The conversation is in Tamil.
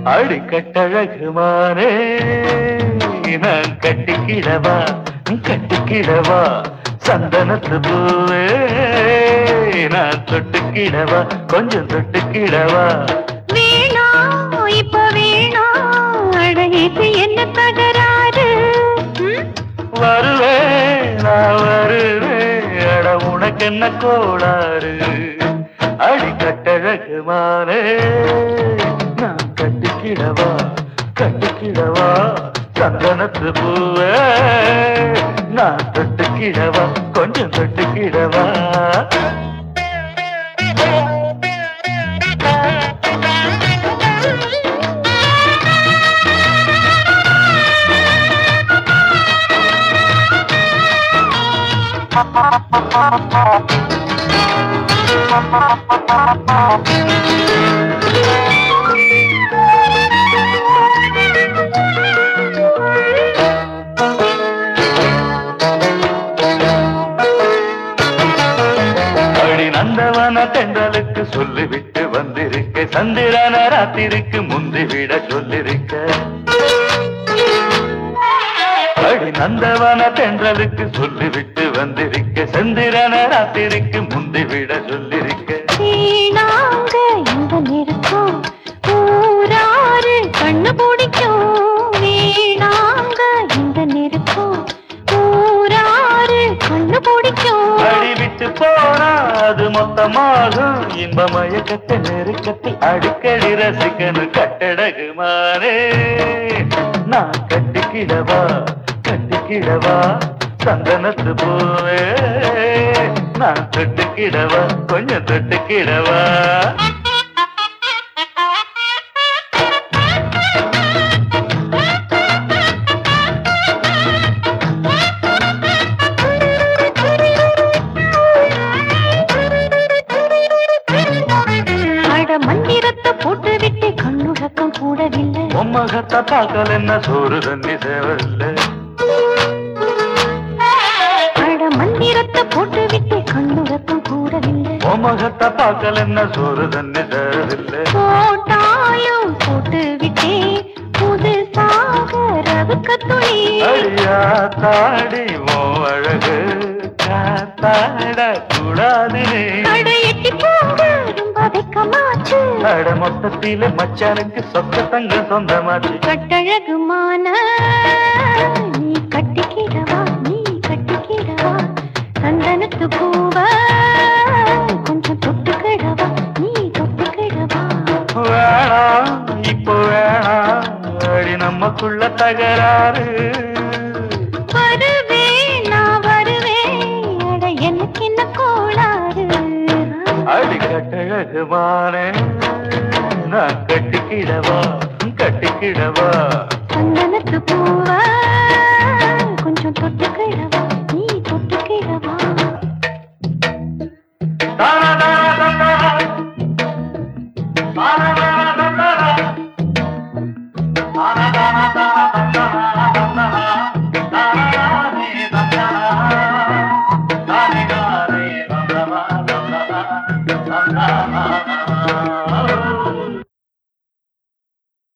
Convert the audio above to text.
அடிக்கட்டழகுமானே நான் கட்டிக்கிடவா கட்டிக்கிடவா சந்தனத்து பூவே நான் தொட்டுக்கிடவா கொஞ்சம் தொட்டுக்கிடவா வேணாம் இப்ப வேணாம் அழகிக்கு என்ன தகராறு ம்? வருவேன் நான் வருவேன் அட உனக்கு என்ன கோளாறு அடிக்கட்டழகுமானே நான் கட்டிக்கிடவா கட்டிக்கிடவா சந்தனத்து பூவே நான் தொட்டுக்கிடவா கொஞ்சம் தொட்டுக்கிடவா அடி நந்தவன தென்றலுக்கு சொல்லிவிட்டு வந்திருக்க சந்திரன ராத்திருக்கு முந்திவிட சொல்லிருக்க அடி நந்தவன தென்றலுக்கு சொல்லிவிட்டு வந்திருக்க சந்திரன ராத்திருக்கு முந்திவிட சொல்லிருக்க வீணாங்க இந்த நெருக்கம் ஊராறு கண்ணு பிடிக்கும் வீணாங்க இந்த நெருக்கம் ஊராறு கண்ணு பிடிக்கும் அடி விட்டு போனா அது மொத்தமாகும் இன்ப மயக்கத்தை நெருக்கத்தில் அடிக்கடி ரசிக்கணும் கட்டடகுமாரே நான் கட்டிக்கிடவா கட்டிக்கிடவா சந்தனத்து பூவே நான் தொட்டுக்கிடவா கொஞ்சம் தொட்டுக்கிடவா அட மந்திரத்தை போட்டு விட்டு கண்ணுறக்கம் கூடவில்லை உம்மகத்தை பார்க்கல என்ன சோறு தண்ணி தேவையில்லை அட மந்திரத்தை போட்டு விட்டு கண்ணுறக்கம் கூடவில்லை உம்மகத்தை பார்க்கல என்ன சோறு தண்ணி தேவையில்லை போட்டாயும் போட்டு விட்டே புதுசாக ரவுக்க துணி அடியா தாடி ஓ அழகு காத்தாட கூடாது அட எட்டி போங்க ரொம்ப வெக்கமாச்சு அட மொத்தத்தில மச்சானுக்கு சொத்த தங்க சொந்தமாச்சு கட்டழகுமான நீ கட்டிக்கிடவா நீ கட்டிக்கிடவா சந்தனத்து பூவ கொஞ்சம் தொட்டுக்கிடவா நீ தொட்டுக்கிடவா வேணாம் இப்போ வேணாம் அடி நமக்குள்ள தகராறு வருவேன் நான் வருவேன் அட எனக்கு என்ன கோளாறு அடி கட்டழகுமான நான் கட்டிக்கிடவா கட்டிக்கிடவா சந்தனத்து பூவ கொஞ்சம் தொட்டுக்கிடவா நீ தொட்டுக்கிடவா தானா தானா தந்தானா. தானா தானா தந்தானா. தானா தானா தானா தந்தானா தந்தானா. தானானே தந்தானா. தானே தானே தந்தமா தந்தமா. தந்தானா.